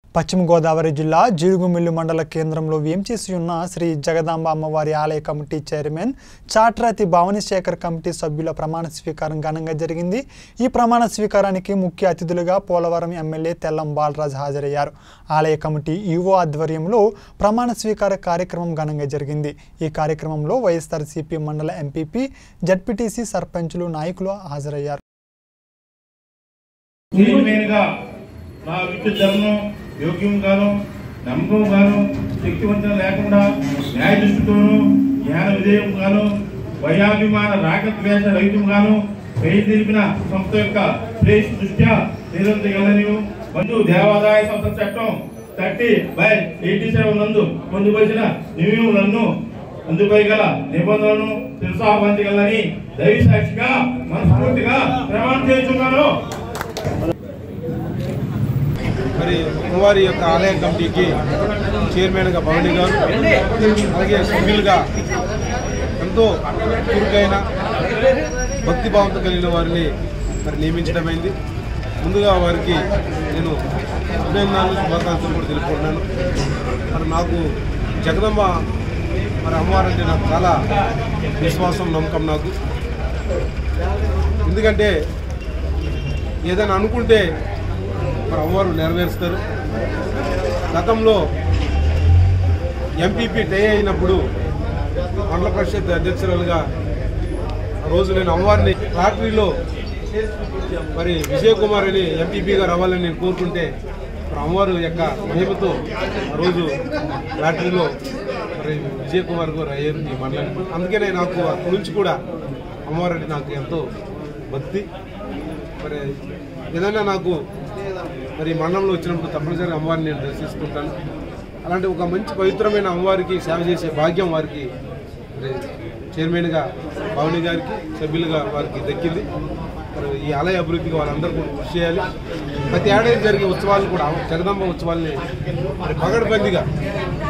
పశ్చిమ గోదావరి జిల్లా జీడుగుమిల్లు మండల కేంద్రంలో వేంచేసి ఉన్న శ్రీ జగదాంబ అమ్మవారి ఆలయ committee chairman Chatrathi Bhavanishekar committee సభ్యుల ప్రమాణ స్వీకారం ఘనంగా జరిగింది ఈ ప్రమాణ స్వీకారానికి ముఖ్య అతిథులుగా పోలవరం ఎమ్మెల్యే తెల్లం బాలరాజు హాజరయ్యారు ఆలయ కమిటీ ఈవో ఆధ్వర్యంలో ప్రమాణ స్వీకార కార్యక్రమం ఘనంగా జరిగింది ఈ కార్యక్రమంలో వైఎస్ఆర్సీపీ మండల ఎంపీపీ జడ్పీటీసీ సర్పంచులు నాయకులు హాజరయ్యారు చైర్మన్గా నా విద్యుత్ ధర్మం యోగ్యం గాను నమ్మకం గాను శక్తివంతం లేకుండా న్యాయ దృష్టితోనూ జ్ఞాన విధేయం గాను భయాభిమాన రాగద్వేష రహితం గాను పేరు తెలిపిన సంస్థ యొక్క ప్లేస్ దృష్ట్యా నిరంతరగలని బంధు దేవాదాయ సంస్థ చట్టం థర్టీ బై ఎయిటీ సెవెన్ నందు పొందుపరిచిన నియమములను అందుపై గల నిబంధనలను తెలుసాహరించగలని దైవ సాక్షిగా మనస్ఫూర్తిగా ప్రమాణం చేస్తున్నాను మరి అమ్మవారి యొక్క ఆలయ కమిటీకి చైర్మన్గా భవని గారు అలాగే సభ్యులుగా ఎంతో చురుకైన భక్తిభావంతో కలిగిన వారిని మరి నియమించడమైంది ముందుగా వారికి నేను అభినందనలు శుభాకాంక్షలు కూడా తెలుపుకుంటున్నాను మరి నాకు జగదమ్మ మరి అమ్మవారంటే నాకు చాలా విశ్వాసం నమ్మకం నాకు ఎందుకంటే ఏదైనా అనుకుంటే మరి అమ్మవారు నెరవేరుస్తారు గతంలో ఎంపీపీ డే అయినప్పుడు మండల పరిషత్ అధ్యక్షురాలుగా ఆ రోజు నేను అమ్మవారిని లాటరీలో మరి విజయ్ కుమార్ అని ఎంపీపీగా రావాలని నేను కోరుకుంటే మరి అమ్మవారు యొక్క మహిమతో ఆ రోజు లాటరీలో మరి విజయ్ కుమార్ గారు అయ్యారు ఈ మండలానికి అందుకనే నాకు అక్కడి నుంచి కూడా అమ్మవారు అంటే నాకు ఎంతో భక్తి మరి ఏదైనా నాకు మరి మండలంలో వచ్చినప్పుడు తప్పనిసరిగా అమ్మవారిని నేను దర్శిస్తుంటాను అలాంటి ఒక మంచి పవిత్రమైన అమ్మవారికి సేవ చేసే భాగ్యం వారికి మరి చైర్మన్గా భవని గారికి సభ్యులుగా వారికి దక్కింది మరి ఈ ఆలయ అభివృద్ధికి వాళ్ళందరూ కూడా కృషి చేయాలి ప్రతి ఏడాది జరిగే ఉత్సవాలను కూడా జగదంబ ఉత్సవాల్ని మరి పగడబందిగా